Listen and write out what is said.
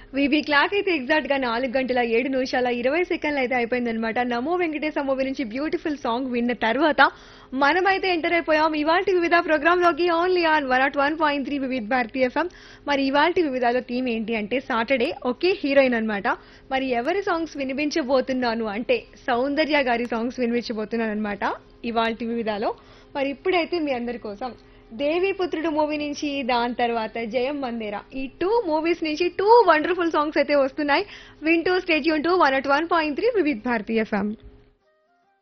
VB clock అయితే exact గా నాలుగు గంటల ఏడు నిమిషాల ఇరవై సెకండ్లు అయితే అయిపోయిందనమాట నమో వెంకటేశ మూవీ నుంచి బ్యూటిఫుల్ సాంగ్ విన్న తర్వాత మనమైతే ఎంటర్ అయిపోయాం ఇవాల్టి వివిధ ప్రోగ్రామ్ లోకి only on one not one point three Vividh Bharati FM మరి ఇవాల్టి వివిధాలో థీమ్ ఏంటి అంటే సాటర్డే ఒకే హీరోయిన్ అన్నమాట మరి ఎవరి సాంగ్స్ వినిపించబోతున్నాను అంటే సౌందర్య గారి సాంగ్స్ వినిపించబోతున్నాను అనమాట ఇవాల్టి వివిధాలో మరి ఇప్పుడైతే మీ అందరి కోసం దేవీపుత్రుడు మూవీ నుంచి దాని తర్వాత జయం మందేరా ఈ టూ మూవీస్ నుంచి టూ వండర్ఫుల్ సాంగ్స్ అయితే వస్తున్నాయి వింటూ stay tune to one at one point three Vividh Bharati FM